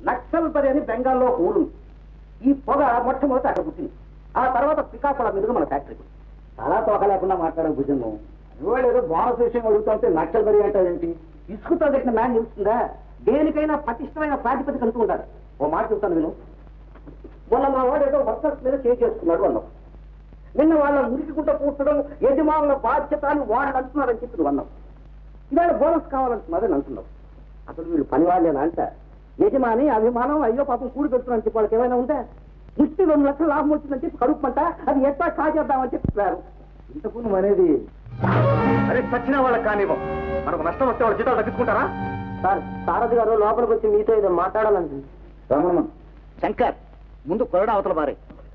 నక్సల్బరి అని బెంగాల్లో ఒక ఊరుంది ఈ పొగ మొట్టమొదటి అక్కడ పుట్టింది ఆ తర్వాత శ్రీకాకుళం మీదుగా మన ఫ్యాక్టరీ చాలా తోక లేకుండా మాట్లాడే భుజంగం ఇవాళ ఏదో బోనస్ విషయం అడుగుతుంటే నక్సల్బరి అంటారేంటి ఇసుకుతో దగ్గర మ్యాన్ నిలుస్తుందా దేనికైనా పటిష్టమైన ప్రాతిపదిక అంటూ ఉండాలి ఓ మాట చెప్తాను విను మొన్న మా వాడు ఏదో వర్కర్స్ మీద చేయి చేసుకున్నాడు అన్నాం నిన్న వాళ్ళ మురికిగుంట పూడ్చడం యజమానుల బాధ్యత అని వాళ్ళు అంటున్నారని చెప్పి నువ్వు అన్నావు ఇవాళ బోనస్ కావాలంటున్నారని అంటున్నావు అసలు వీళ్ళు పని వాళ్ళేనా అంట యజమాని అభిమానం అయ్యో పాపం కూడి పెడుతున్నారని చెప్పి వాళ్ళకి ఏమైనా ఉందా ముష్టి రెండు లక్షల లాభం వచ్చిందని చెప్పి కడుపుమంట అది ఎట్లా కాజేద్దామని చెప్పారు ఇంతకు నువ్వు అనేది అరే చచ్చిన వాళ్ళకి కానివ్వం మనకు నష్టం వస్తే వాళ్ళ జీతాలు తగ్గించుకుంటారా సార్ సారథి గారు లోపలికి వచ్చి మీతో ఏదో మాట్లాడాలండి శంకర్ ముందు కొరడ అవతల బారే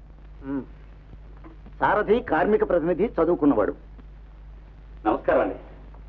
సారథి కార్మిక ప్రతినిధి చదువుకున్నవాడు నమస్కారం అండి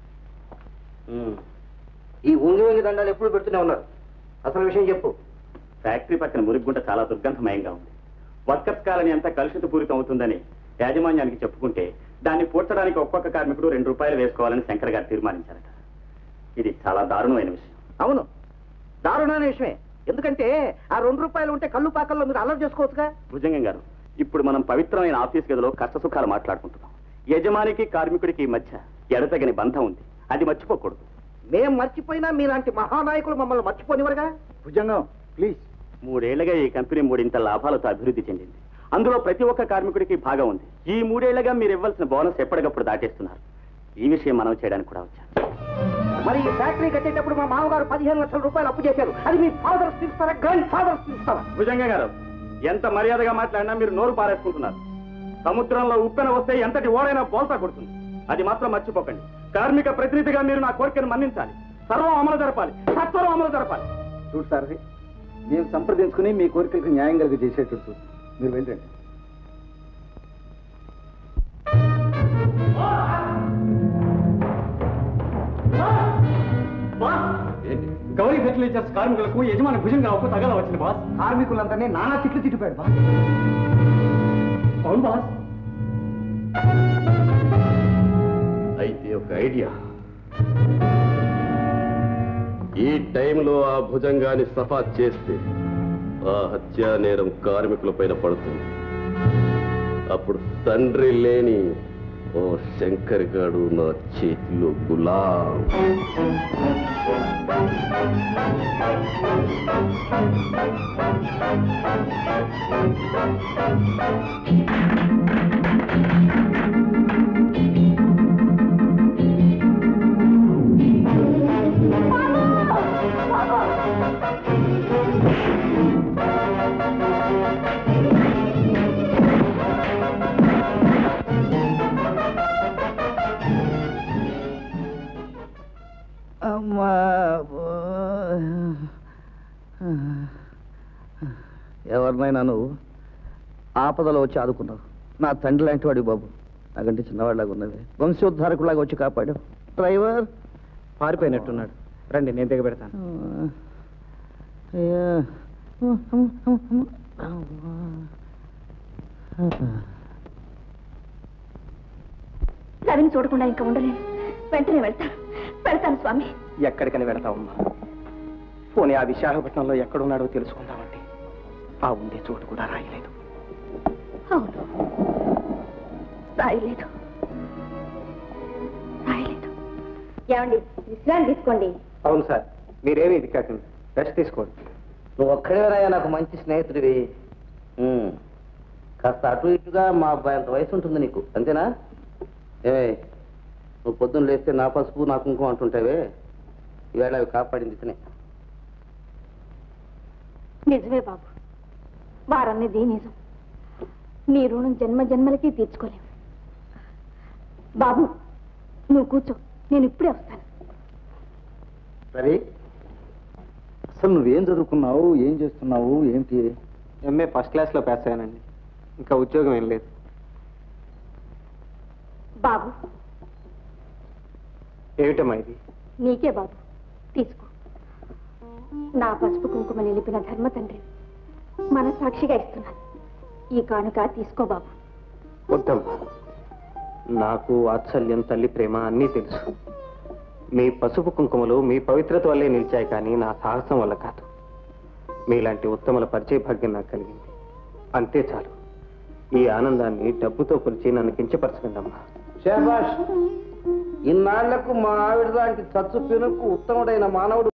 ఈ ఉంగి ఉంగి దండాలు ఎప్పుడు పెడుతూనే ఉన్నారు అసలు విషయం చెప్పు ఫ్యాక్టరీ పక్కన మురిగుంట చాలా దుర్గంధమయంగా ఉంది వర్కర్స్ కాలనీ అంతా కలుషిత పూరితం అవుతుందని యాజమాన్యానికి చెప్పుకుంటే దాన్ని పూడ్చడానికి ఒక్కొక్క కార్మికుడు రెండు రూపాయలు వేసుకోవాలని శంకర్ గారు తీర్మానించారట ఇది చాలా దారుణమైన విషయం అవును దారుణమైన విషయమే ఎందుకంటే ఆ రెండు రూపాయలు ఉంటే కళ్ళు పాకల్లో మీరు అల్లరి చేసుకోవచ్చుగా భుజంగం గారు ఇప్పుడు మనం పవిత్రమైన ఆఫీస్ గదిలో కష్ట సుఖాలు మాట్లాడుకుంటున్నాం యజమానికి కార్మికుడికి మధ్య ఎడతగని బంధం ఉంది అది మర్చిపోకూడదు మేం మర్చిపోయినా మీలాంటి మహానాయకులు మమ్మల్ని మర్చిపోనివరుగా భుజంగం ప్లీజ్ మూడేళ్లుగా ఈ కంపెనీ మూడింత లాభాలతో అభివృద్ధి చెందింది అందులో ప్రతి ఒక్క కార్మికుడికి భాగం ఉంది ఈ మూడేళ్లుగా మీరు ఇవ్వాల్సిన బోనస్ ఎప్పటికప్పుడు దాటేస్తున్నారు ఈ విషయం మనం చేయడానికి కూడా వచ్చాను మరి ఈ ఫ్యాక్టరీ కట్టేటప్పుడు మా మామగారు పదిహేను లక్షల రూపాయలు అప్పు చేశారు అది మీ ఫాదర్స్ తీస్తారా గ్రాండ్ ఫాదర్స్ తీస్తారా భుజంగం గారు ఎంత మర్యాదగా మాట్లాడినా మీరు నోరు పారేసుకుంటున్నారు సముద్రంలో ఉప్పెన వస్తే ఎంతటి ఓడైనా బోల్తా కొడుతుంది అది మాత్రం మర్చిపోకండి కార్మిక ప్రతినిధిగా మీరు నా కోరికను మన్నించాలి సర్వం అమలు జరపాలి సత్వరం అమలు జరపాలి చూడు సార్ మేము సంప్రదించుకుని మీ కోరికలకు న్యాయం కలిగి చేసేటట్టు చూస్తాం. మీరు వెళ్ళండి గౌరీ ఫెర్టిలైజర్స్ కార్మికులకు యజమాని భుజంగా ఒక్క తగల వచ్చింది బాస్ కార్మికులందరినీ నానా తిట్లు తిట్టిపోయాడు బా అవును బాస్ అయితే ఒక ఐడియా ఈ టైంలో ఆ భుజంగాన్ని సఫా చేస్తే ఆ హత్యా నేరం కార్మికుల పైన పడుతుంది అప్పుడు తండ్రి లేని ఓ శంకర్ గాడు నా చేతిలో గులాం అమ్మా ఎవరినైనా నువ్వు ఆపదలో వచ్చి ఆదుకున్నావు నా తండ్రి లాంటి వాడి బాబు నాకంటే చిన్నవాడిలాగా ఉన్నది వంశోద్ధారకులాగా వచ్చి కాపాడు డ్రైవర్ పారిపోయినట్టున్నాడు రండి నేను దిగ పెడతాను అయ్యా రవిని చూడకుండా ఇంకా ఉండలేను వెంటనే వెళ్తాను వెళ్తాను స్వామి ఎక్కడికని వెళతావమ్మా పోనీ ఆ విశాఖపట్నంలో ఎక్కడున్నాడో తెలుసుకుందామంటే ఆ ఉండే చోటు కూడా రాయలేదు అవును రాయలేదు రాయలేదు ఏమండి విశ్రాంతి తీసుకోండి అవును సార్ మీరేమీ ఇది కాకండి రెస్ట్ తీసుకోండి నువ్వు ఒక్కడేరాయా నాకు మంచి స్నేహితుడివి ఉమ్. కాస్త అటు ఇటుగా మా అబ్బాయి అంత వయసు ఉంటుంది నీకు అంతేనా ఏమే నువ్వు పొద్దున్న లేస్తే నా పసుపు నా కుంకుమ అంటుంటావే ఈవేళ అవి కాపాడింది ఇతనే నిజమే బాబు వారన్నది నిజం నీ రుణం జన్మ జన్మలకి తీర్చుకోలేవు బాబు నువ్వు కూర్చో నేను ఇప్పుడే వస్తాను సరే అసలు నువ్వేం చదువుకున్నావు ఏం చేస్తున్నావు ఏంటి ఎంఏ ఫస్ట్ క్లాస్లో పాస్ అయ్యానండి ఇంకా ఉద్యోగం ఏం లేదు బాబు ఏమిటమ్మా ఇది నీకే బాబు తీసుకో నా పసుపు కుంకుమ నిలిపిన ధర్మ తండ్రి మన సాక్షిగా ఇస్తున్నాను ఈ కానుక తీసుకో బాబు వద్దమ్మా నాకు వాత్సల్యం తల్లి ప్రేమ అన్నీ తెలుసు మీ పసుపు కుంకుమలు మీ పవిత్రత వల్లే నిలిచాయి కానీ నా సాహసం వల్ల కాదు మీలాంటి ఉత్తముల పరిచయ భాగ్యం నాకు కలిగింది అంతే చాలు ఈ ఆనందాన్ని డబ్బుతో కొలిచి నన్ను కించపరచకండి అమ్మా శాబాష్ ఇన్నాళ్లకు మా ఆవిడ లాంటి చచ్చు పెనుకు ఉత్తముడైన మానవుడు